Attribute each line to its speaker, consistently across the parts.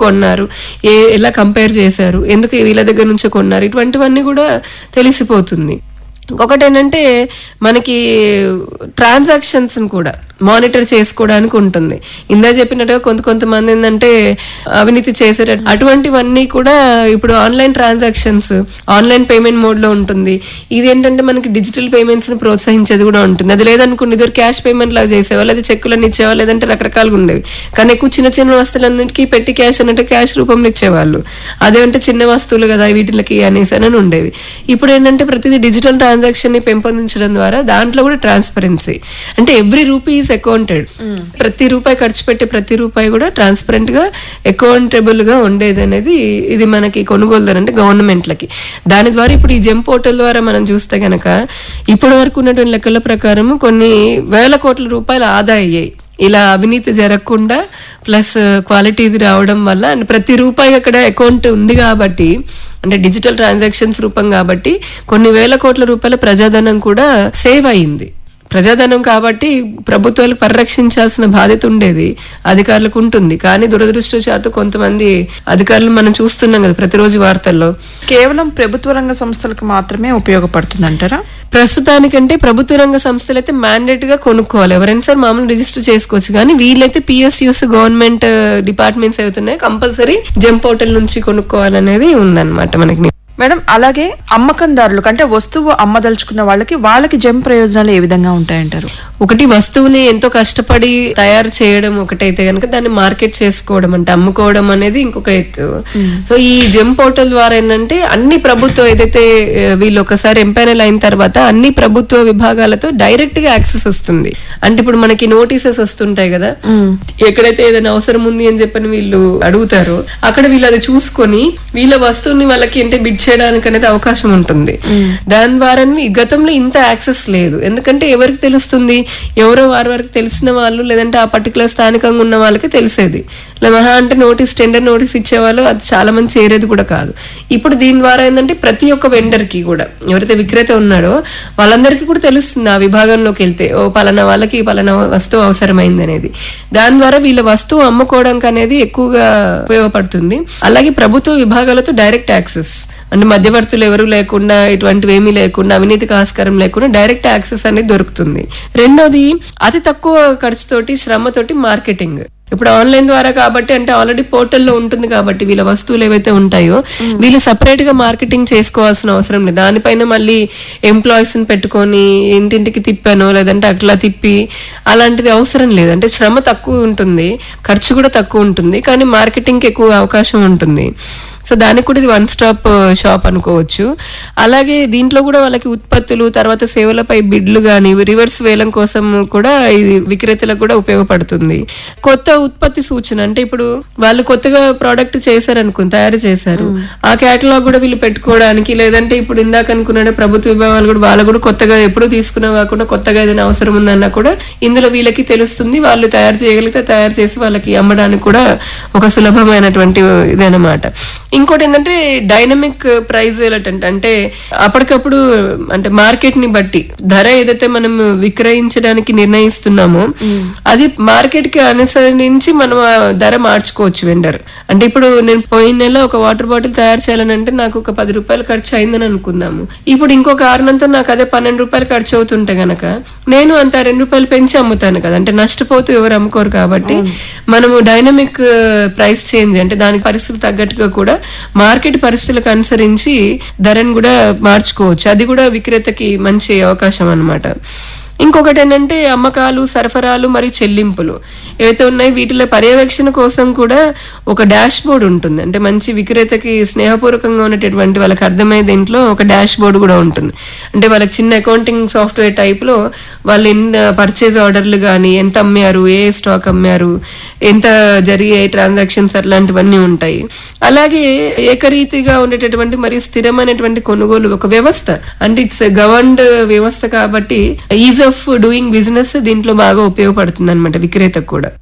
Speaker 1: కొన్నారు ఏ ఎలా కంపేర్ చేశారు ఎందుకు వీళ్ళ దగ్గర నుంచి కొన్నారు ఇటువంటివన్నీ కూడా తెలిసిపోతుంది ఒకటి ఏంటంటే మనకి ట్రాన్సాక్షన్స్ కూడా మానిటర్ చేసుకోవడానికి ఉంటుంది ఇందా చెప్పినట్టుగా కొంత కొంతమంది ఏంటంటే అవినీతి చేసే అటువంటివన్నీ కూడా ఇప్పుడు online transactions online payment mode లో ఉంటుంది ఇది ఏంటంటే మనకి డిజిటల్ పేమెంట్స్ ని ప్రోత్సహించేది కూడా ఉంటుంది అది లేదనుకోండి ఇద్దరు క్యాష్ పేమెంట్ లాగా చేసేవాళ్ళు లేదా చెక్కులను ఇచ్చేవాళ్ళు లేదంటే రకరకాలుగా ఉండేవి కానీ ఎక్కువ చిన్న చిన్న వస్తువులన్నిటికీ పెట్టి క్యాష్ అన్నట్టు క్యాష్ రూపంలో ఇచ్చేవాళ్ళు అదేంటే చిన్న వస్తువులు కదా వీటికి అనేసి అని ఉండేవి ఇప్పుడు ఏంటంటే ప్రతిదీ డిజిటల్ ట్రాన్సాక్షన్ ని పెంపొందించడం ద్వారా దాంట్లో కూడా ట్రాన్స్పరెన్సీ అంటే ఎవ్రీ రూపీ ఈస్ అకౌంటెడ్ ప్రతి రూపాయి ఖర్చు పెట్టే ప్రతి రూపాయి కూడా ట్రాన్స్పరెంట్ గా అకౌంటబుల్ గా ఉండేది అనేది ఇది మనకి కొనుగోలుదారు అంటే గవర్నమెంట్లకి దాని ద్వారా ఇప్పుడు ఈ జెమ్ పోర్టల్ ద్వారా మనం చూస్తే గనక ఇప్పటి వరకు ఉన్నటువంటి లెక్కల ప్రకారం కొన్ని వేల కోట్ల రూపాయలు ఆదా అయ్యాయి ఇలా అవినీతి జరగకుండా ప్లస్ క్వాలిటీ రావడం వల్ల అండ్ ప్రతి రూపాయి అక్కడ అకౌంట్ ఉంది కాబట్టి అంటే డిజిటల్ ట్రాన్సాక్షన్స్ రూపం కాబట్టి కొన్ని వేల కోట్ల రూపాయల ప్రజాధనం కూడా సేవ్ అయింది ప్రజాధనం కాబట్టి ప్రభుత్వాలు పరిరక్షించాల్సిన బాధ్యత ఉండేది అధికారులకు ఉంటుంది కానీ దురదృష్టవశాత్తు కొంతమంది అధికారులు మనం చూస్తున్నాం కదా ప్రతిరోజు వార్తల్లో
Speaker 2: కేవలం ప్రభుత్వ రంగ సంస్థలకు మాత్రమే ఉపయోగపడుతుందంటారా
Speaker 1: ప్రస్తుతానికంటే ప్రభుత్వ రంగ సంస్థలు అయితే మ్యాండేట్ గా కొనుక్కోవాలి ఎవరైనా సరే మామూలు రిజిస్టర్ చేసుకోవచ్చు కానీ వీళ్ళైతే పిఎస్యూస్ గవర్నమెంట్ డిపార్ట్మెంట్స్ అవుతున్నాయి కంపల్సరీ జెమ్ పోర్టల్ నుంచి కొనుక్కోవాలనేది ఉందన్నమాట మనకి
Speaker 2: మేడం అలాగే అమ్మకందారులకు అంటే వస్తువు అమ్మదలుచుకున్న వాళ్ళకి వాళ్ళకి జెమ్ ప్రయోజనాలు ఏ విధంగా ఉంటాయంటారు
Speaker 1: ఒకటి వస్తువుని ఎంతో కష్టపడి తయారు చేయడం ఒకటైతే గనక దాన్ని మార్కెట్ చేసుకోవడం అంటే అమ్ముకోవడం అనేది ఇంకొక ఎత్తు సో ఈ జెమ్ పోర్టల్ ద్వారా ఏంటంటే అన్ని ప్రభుత్వ ఏదైతే ఆ, వీళ్ళు ఒకసారి ఎంపైనల్ అయిన తర్వాత అన్ని ప్రభుత్వ విభాగాలతో డైరెక్ట్ గా యాక్సెస్ వస్తుంది అంటే ఇప్పుడు మనకి నోటీసెస్ వస్తుంటాయి కదా ఎక్కడైతే ఏదైనా అవసరం ఉంది అని చెప్పని వీళ్ళు అడుగుతారో అక్కడ వీళ్ళు అది చూసుకొని వీళ్ళ వస్తువుని వాళ్ళకి అంటే బిడ్ చేయడానికి అనేది అవకాశం ఉంటుంది దాని ద్వారా గతంలో ఇంత యాక్సెస్ లేదు ఎందుకంటే ఎవరికి తెలుస్తుంది ఎవరో వారి వరకు తెలిసిన వాళ్ళు లేదంటే ఆ పర్టికులర్ స్థానికంగా ఉన్న వాళ్ళకి తెలిసేది ఇలా మహా అంటే నోటీస్ టెండర్ నోటీస్ ఇచ్చేవాళ్ళు అది చాలా మంది చేరేది కూడా కాదు ఇప్పుడు దీని ద్వారా ఏంటంటే ప్రతి ఒక్క వెండర్ కి కూడా ఎవరైతే విక్రేత ఉన్నాడో వాళ్ళందరికీ కూడా తెలుస్తుంది ఆ విభాగంలోకి వెళ్తే ఓ పలానా వాళ్ళకి పలానా వస్తువు అవసరమైంది అనేది దాని ద్వారా వీళ్ళ వస్తువు అమ్ముకోవడానికి అనేది ఎక్కువగా ఉపయోగపడుతుంది అలాగే ప్రభుత్వ విభాగాలతో డైరెక్ట్ యాక్సెస్ అంటే మధ్యవర్తులు ఎవరు లేకుండా ఇటువంటివి ఏమీ లేకుండా అవినీతికి ఆస్కారం లేకుండా డైరెక్ట్ యాక్సెస్ అనేది దొరుకుతుంది రెండోది అతి తక్కువ ఖర్చుతోటి శ్రమతోటి మార్కెటింగ్ ఇప్పుడు ఆన్లైన్ ద్వారా కాబట్టి అంటే ఆల్రెడీ పోర్టల్లో ఉంటుంది కాబట్టి వీళ్ళ వస్తువులు ఏవైతే ఉంటాయో వీళ్ళు సపరేట్ గా మార్కెటింగ్ చేసుకోవాల్సిన అవసరం లేదు దానిపైన మళ్ళీ ఎంప్లాయీస్ ని పెట్టుకొని ఇంటింటికి తిప్పానో లేదంటే అట్లా తిప్పి అలాంటిది అవసరం లేదు అంటే శ్రమ తక్కువ ఉంటుంది ఖర్చు కూడా తక్కువ ఉంటుంది కానీ మార్కెటింగ్ కి ఎక్కువ అవకాశం ఉంటుంది సో దానికి కూడా ఇది వన్ స్టాప్ షాప్ అనుకోవచ్చు అలాగే దీంట్లో కూడా వాళ్ళకి ఉత్పత్తులు తర్వాత సేవలపై బిడ్లు గాని రివర్స్ వేలం కోసం కూడా ఇది విక్రేతలకు కూడా ఉపయోగపడుతుంది కొత్త ఉత్పత్తి సూచన అంటే ఇప్పుడు వాళ్ళు కొత్తగా ప్రోడక్ట్ చేశారనుకుని తయారు చేశారు ఆ కేటలాగ్ కూడా వీళ్ళు పెట్టుకోవడానికి లేదంటే ఇప్పుడు ఇందాక అనుకున్నాడు ప్రభుత్వ విభాగాలు కూడా వాళ్ళు కూడా కొత్తగా ఎప్పుడు తీసుకున్నా కాకుండా కొత్తగా ఏదైనా అవసరం ఉందన్నా కూడా ఇందులో వీళ్ళకి తెలుస్తుంది వాళ్ళు తయారు చేయగలిగితే తయారు చేసి వాళ్ళకి అమ్మడానికి కూడా ఒక సులభమైనటువంటి ఇదన్నమాట ఇంకోటి ఏంటంటే డైనమిక్ ప్రైస్ ఏంటంటే అంటే అప్పటికప్పుడు అంటే మార్కెట్ ని బట్టి ధర ఏదైతే మనం విక్రయించడానికి నిర్ణయిస్తున్నామో అది మార్కెట్ కి అనుసరించి మనం ఆ ధర మార్చుకోవచ్చు వెండర్ అంటే ఇప్పుడు నేను పోయిన నెల ఒక వాటర్ బాటిల్ తయారు చేయాలని అంటే నాకు ఒక పది రూపాయలు ఖర్చు అయిందని అనుకుందాము ఇప్పుడు ఇంకో కారణంతో నాకు అదే పన్నెండు రూపాయలు ఖర్చు అవుతుంటే గనక నేను అంత రెండు రూపాయలు పెంచి అమ్ముతాను కదా అంటే నష్టపోతూ ఎవరు అమ్ముకోరు కాబట్టి మనము డైనమిక్ ప్రైస్ చేంజ్ అంటే దానికి పరిస్థితులు తగ్గట్టుగా కూడా మార్కెట్ పరిస్థితులకు అనుసరించి ధరను కూడా మార్చుకోవచ్చు అది కూడా విక్రేతకి మంచి అవకాశం అన్నమాట ఇంకొకటి ఏంటంటే అమ్మకాలు సరఫరాలు మరియు చెల్లింపులు ఏవైతే ఉన్నాయి వీటిలో పర్యవేక్షణ కోసం కూడా ఒక డాష్ బోర్డ్ ఉంటుంది అంటే మంచి విక్రేతకి స్నేహపూర్వకంగా ఉన్నటువంటి వాళ్ళకి అర్థమయ్యే దీంట్లో ఒక డాష్ బోర్డు కూడా ఉంటుంది అంటే వాళ్ళకి చిన్న అకౌంటింగ్ సాఫ్ట్వేర్ టైప్ లో వాళ్ళు ఎన్ని పర్చేజ్ ఆర్డర్లు కానీ ఎంత అమ్మారు ఏ స్టాక్ అమ్మారు ఎంత జరిగే ట్రాన్సాక్షన్స్ అట్లాంటివన్నీ ఉంటాయి అలాగే ఏకరీతిగా ఉండేటటువంటి మరియు స్థిరమైనటువంటి కొనుగోలు ఒక వ్యవస్థ అంటే ఇట్స్ గవర్న్డ్ వ్యవస్థ కాబట్టి ఈజ్ ఆఫ్ డూయింగ్ బిజినెస్ దీంట్లో బాగా ఉపయోగపడుతుంది అనమాట విక్రేతకు కూడా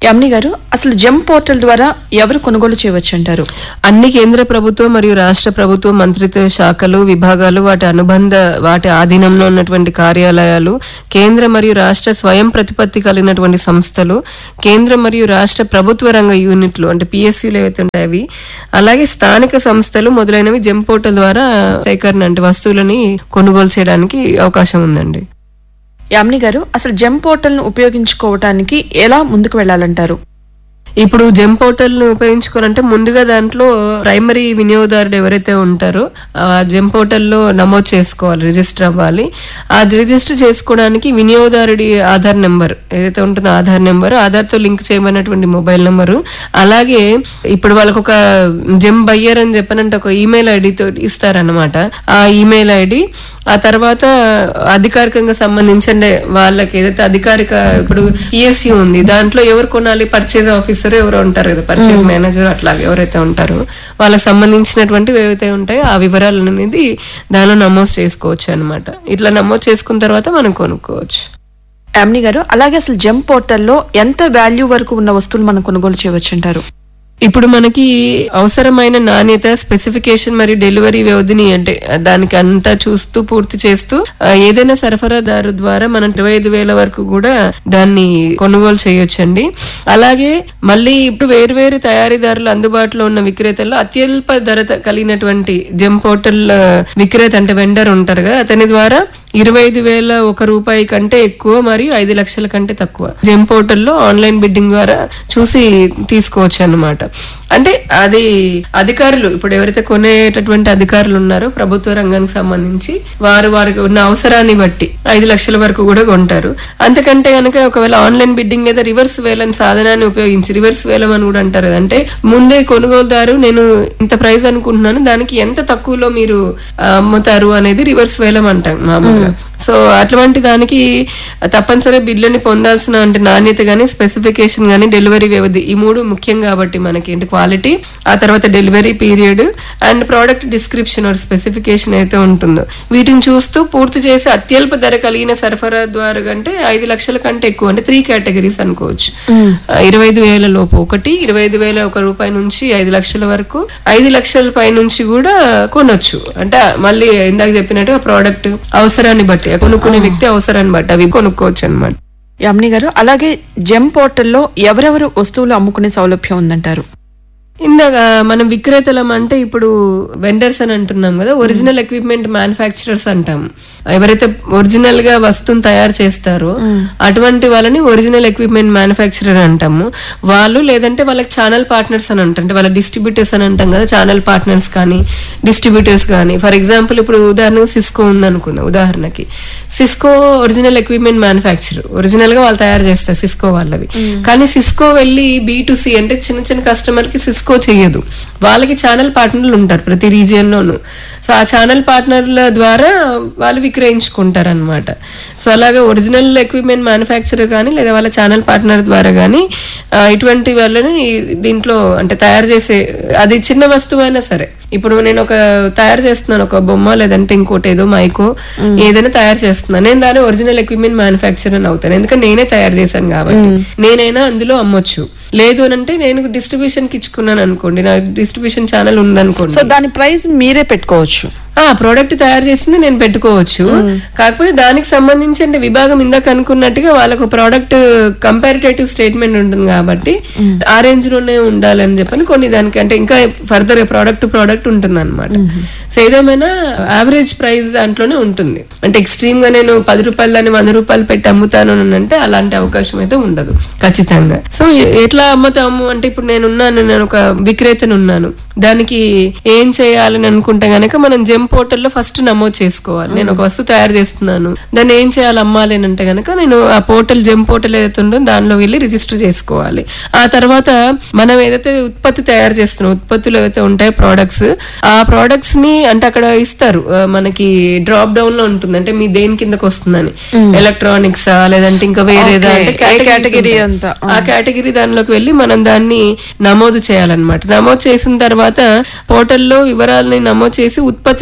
Speaker 2: యమ్ని గారు అసలు జెమ్ పోర్టల్ ద్వారా ఎవరు కొనుగోలు చేయవచ్చు అంటారు
Speaker 1: అన్ని కేంద్ర ప్రభుత్వం మరియు రాష్ట్ర ప్రభుత్వ మంత్రిత్వ శాఖలు విభాగాలు వాటి అనుబంధ వాటి ఆధీనంలో ఉన్నటువంటి కార్యాలయాలు కేంద్ర మరియు రాష్ట్ర స్వయం ప్రతిపత్తి కలిగినటువంటి సంస్థలు కేంద్ర మరియు రాష్ట్ర ప్రభుత్వ రంగ యూనిట్లు అంటే పిఎస్సీలు ఏవైతే ఉంటాయి అవి అలాగే స్థానిక సంస్థలు మొదలైనవి జెమ్ పోర్టల్ ద్వారా సేకరణ అంటే వస్తువులని కొనుగోలు చేయడానికి అవకాశం ఉందండి
Speaker 2: యామ్ని గారు అసలు జెమ్ పోర్టల్ ను ఉపయోగించుకోవటానికి ఎలా ముందుకు వెళ్లాలంటారు
Speaker 1: ఇప్పుడు జెమ్ పోర్టల్ ను ఉపయోగించుకోవాలంటే ముందుగా దాంట్లో ప్రైమరీ వినియోగదారుడు ఎవరైతే ఉంటారో ఆ జెమ్ పోర్టల్ లో నమోదు చేసుకోవాలి రిజిస్టర్ అవ్వాలి ఆ రిజిస్టర్ చేసుకోవడానికి వినియోగదారుడి ఆధార్ నెంబర్ ఏదైతే ఉంటుందో ఆధార్ నెంబర్ ఆధార్ తో లింక్ చేయమన్నటువంటి మొబైల్ నెంబరు అలాగే ఇప్పుడు వాళ్ళకు ఒక జెమ్ బయ్యర్ అని చెప్పనంటే ఒక ఈమెయిల్ ఐడితో ఇస్తారనమాట ఆ ఈమెయిల్ ఐడి ఆ తర్వాత అధికారికంగా సంబంధించిన వాళ్ళకి ఏదైతే అధికారిక ఇప్పుడు పిఎస్సి ఉంది దాంట్లో ఎవరు కొనాలి పర్చేజ్ ఆఫీసర్ ఎవరు ఉంటారు కదా పర్చేజ్ మేనేజర్ అట్లాగే ఎవరైతే ఉంటారో వాళ్ళకి సంబంధించినటువంటి ఏవైతే ఉంటాయో ఆ వివరాలు అనేది దానిలో నమోదు చేసుకోవచ్చు అన్నమాట ఇట్లా నమోదు చేసుకున్న తర్వాత మనం కొనుక్కోవచ్చు
Speaker 2: యామ్ని గారు అలాగే అసలు జెమ్ పోర్టల్లో ఎంత వాల్యూ వరకు ఉన్న వస్తువులు మనం కొనుగోలు చేయవచ్చు అంటారు
Speaker 1: ఇప్పుడు మనకి అవసరమైన నాణ్యత స్పెసిఫికేషన్ మరియు డెలివరీ వ్యవధిని అంటే దానికి అంతా చూస్తూ పూర్తి చేస్తూ ఆ, ఏదైనా సరఫరాదారు ద్వారా మనం ఇరవై ఐదు వేల వరకు కూడా దాన్ని కొనుగోలు చేయొచ్చండి అలాగే మళ్ళీ ఇప్పుడు వేరు వేరు తయారీదారులు అందుబాటులో ఉన్న విక్రేతల్లో అత్యల్ప ధర త- కలిగినటువంటి జెమ్ పోర్టల్ ఆ, విక్రేత అంటే వెండర్ ఉంటారు కదా అతని ద్వారా ఇరవై ఐదు వేల ఒక రూపాయి కంటే ఎక్కువ మరియు ఐదు లక్షల కంటే తక్కువ జెమ్ పోర్టల్లో ఆన్లైన్ బిడ్డింగ్ ద్వారా చూసి తీసుకోవచ్చు అన్నమాట అంటే అది అధికారులు ఇప్పుడు ఎవరైతే కొనేటటువంటి అధికారులు ఉన్నారో ప్రభుత్వ రంగానికి సంబంధించి వారు వారికి ఉన్న అవసరాన్ని బట్టి ఐదు లక్షల వరకు కూడా కొంటారు అంతకంటే గనక ఒకవేళ ఆన్లైన్ బిడ్డింగ్ లేదా రివర్స్ వేలం సాధనాన్ని ఉపయోగించి రివర్స్ వేలం అని కూడా అంటారు కదా. అంటే ముందే కొనుగోలుదారు నేను ఇంత ప్రైస్ అనుకుంటున్నాను దానికి ఎంత తక్కువలో మీరు ఆ, అమ్ముతారు అనేది రివర్స్ వేలం అంటాం మామూలుగా సో అటువంటి దానికి తప్పనిసరి బిల్లుని పొందాల్సిన అంటే నాణ్యత గానీ స్పెసిఫికేషన్ గానీ డెలివరీ వ్యవధి ఈ మూడు ముఖ్యం కాబట్టి మనకి ఏంటి క్వాలిటీ ఆ తర్వాత delivery period and product description or specification అయితే ఉంటుందో వీటిని చూస్తూ పూర్తి చేసి అత్యల్ప ధర కలిగిన సరఫరా ద్వారా కంటే ఐదు లక్షల కంటే ఎక్కువ అంటే త్రీ కేటగిరీస్ అనుకోవచ్చు ఆ, ఇరవై ఐదు వేల లోపు ఒకటి ఇరవై ఐదు వేల ఒక రూపాయి నుంచి ఐదు లక్షల వరకు ఐదు లక్షల పై నుంచి కూడా కొనొచ్చు అంటే మళ్ళీ ఇందాక చెప్పినట్టు ఆ ప్రోడక్ట్ అవసరాన్ని బట్టి ఆ కొనుక్కునే వ్యక్తి అవసరాన్ని బట్టి అవి కొనుక్కోవచ్చు అనమాట
Speaker 2: యామ్ని గారు అలాగే జెమ్ పోర్టల్లో ఎవరెవరు వస్తువులు అమ్ముకునే సౌలభ్యం ఉందంటారు
Speaker 1: ఇందాక మనం విక్రేతలం అంటే ఇప్పుడు వెండర్స్ అని అంటున్నాం కదా ఒరిజినల్ ఎక్విప్మెంట్ మ్యానుఫ్యాక్చరర్స్ అంటాం ఎవరైతే ఒరిజినల్ గా వస్తువుని తయారు చేస్తారో అటువంటి వాళ్ళని ఒరిజినల్ ఎక్విప్మెంట్ మ్యానుఫ్యాక్చరర్ అంటాము వాళ్ళు లేదంటే వాళ్ళకి ఛానల్ పార్ట్నర్స్ అని అంటాం అంటే వాళ్ళ డిస్ట్రిబ్యూటర్స్ అని అంటాం కదా ఛానల్ పార్ట్నర్స్ కానీ డిస్ట్రిబ్యూటర్స్ కానీ ఫర్ ఎగ్జాంపుల్ ఇప్పుడు ఉదాహరణకు సిస్కో ఉంది అనుకుందాం ఉదాహరణకి Cisco original equipment manufacture original గా వాళ్ళు తయారు చేస్తారు సిస్కో వాళ్ళవి కానీ సిస్కో వెళ్ళి బీ టు సి అంటే చిన్న చిన్న కస్టమర్ కి సిస్కో చేయదు వాళ్ళకి ఛానల్ పార్ట్నర్లు ఉంటారు ప్రతి రీజియన్ లోను సో ఆ ఛానల్ పార్ట్నర్ల ద్వారా వాళ్ళు విక్రయించుకుంటారు అనమాట సో అలాగే ఒరిజినల్ ఎక్విప్మెంట్ మ్యానుఫ్యాక్చరర్ కానీ లేదా వాళ్ళ ఛానల్ పార్ట్నర్ ద్వారా కానీ ఇటువంటి వాళ్ళని దీంట్లో అంటే తయారు చేసే అది చిన్న వస్తువు అయినా సరే ఇప్పుడు నేను ఒక తయారు చేస్తున్నాను ఒక బొమ్మ లేదంటే ఇంకోటి ఏదో మైకో ఏదైనా తయారు చేస్తున్నాను నేను దాని ఒరిజినల్ ఎక్విప్మెంట్ మ్యానుఫ్యాక్చర్ అని అవుతాను ఎందుకంటే నేనే తయారు చేశాను కాబట్టి నేనైనా అందులో అమ్మొచ్చు లేదు అని అంటే నేను డిస్ట్రిబ్యూషన్ కి ఇచ్చుకున్నాను అనుకోండి నా డిస్ట్రిబ్యూషన్ ఛానల్ ఉందనుకోండి
Speaker 2: సో దాని ప్రైస్ మీరే పెట్టుకోవచ్చు
Speaker 1: ఆ ప్రోడక్ట్ తయారు చేసింది నేను పెట్టుకోవచ్చు కాకపోతే దానికి సంబంధించి అంటే విభాగం ఇందాక అనుకున్నట్టుగా వాళ్ళకు ప్రోడక్ట్ కంపారిటేటివ్ స్టేట్మెంట్ ఉంటుంది కాబట్టి ఆ రేంజ్ లోనే ఉండాలని చెప్పని కొన్ని దానికి అంటే ఇంకా ఫర్దర్ ప్రోడక్ట్ ప్రోడక్ట్ ఉంటుంది అనమాట సో ఏదేమైనా యావరేజ్ ప్రైస్ దాంట్లోనే ఉంటుంది అంటే ఎక్స్ట్రీమ్ గా నేను పది రూపాయలు దాన్ని వంద రూపాయలు పెట్టి అమ్ముతాను అని అంటే అలాంటి అవకాశం అయితే ఉండదు ఖచ్చితంగా సో ఎ- ఎట్లా అమ్ముతాము అంటే ఇప్పుడు నేను ఉన్నాను నేను ఒక విక్రేతను ఉన్నాను దానికి ఏం చేయాలని అనుకుంటే గనక మనం జెమ్ పోర్టల్లో ఫస్ట్ నమోదు చేసుకోవాలి నేను ఒక వస్తువు తయారు చేస్తున్నాను దాన్ని ఏం చేయాలి అమ్మాలి అని అంటే గనక నేను ఆ పోర్టల్ జెమ్ పోర్టల్ ఏదైతే ఉందో దానిలో వెళ్ళి రిజిస్టర్ చేసుకోవాలి ఆ తర్వాత మనం ఏదైతే ఉత్పత్తి తయారు చేస్తున్నాం ఉత్పత్తులు ఏవైతే ఉంటాయో ప్రోడక్ట్స్ ఆ ప్రోడక్ట్స్ ని అంటే అక్కడ ఇస్తారు ఆ, మనకి డ్రాప్ డౌన్ లో ఉంటుంది అంటే మీ దేని కిందకి వస్తుందని ఎలక్ట్రానిక్స్ లేదంటే ఇంకా వేరేదా
Speaker 2: Okay.
Speaker 1: అంటే
Speaker 2: ఏ
Speaker 1: categories
Speaker 2: category
Speaker 1: ఉంటాయి.
Speaker 2: అంతా.
Speaker 1: ఆ కేటగిరీ దానిలోకి వెళ్ళి మనం దాన్ని నమోదు చేయాలన్నమాట నమోదు చేసిన తర్వాత పోర్టల్లో వివరాలని నమోదు చేసి ఉత్పత్తి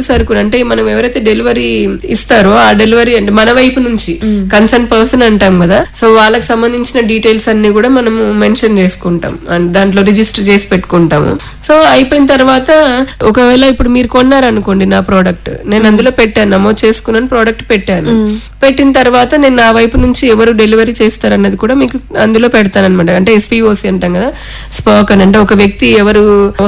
Speaker 1: సరుకు అంటే మనం ఎవరైతే డెలివరీ ఇస్తారో ఆ డెలివరీ అంటే మన వైపు నుంచి కన్సర్న్ పర్సన్ అంటాం కదా సో వాళ్ళకి సంబంధించిన డీటెయిల్స్ అన్ని కూడా మనము మెన్షన్ చేసుకుంటాం అండ్ దాంట్లో రిజిస్టర్ చేసి పెట్టుకుంటాము సో అయిపోయిన తర్వాత ఒకవేళ ఇప్పుడు మీరు కొన్నారనుకోండి నా ప్రోడక్ట్ నేను అందులో పెట్టాను నమోదు చేసుకున్నాను ప్రోడక్ట్ పెట్టాను పెట్టిన తర్వాత నేను నా వైపు నుంచి ఎవరు డెలివరీ చేస్తారన్నది కూడా మీకు అందులో పెడతాను అనమాట అంటే ఎస్పీఓసి అంటాం కదా స్పాక్ అని అంటే ఒక వ్యక్తి ఎవరు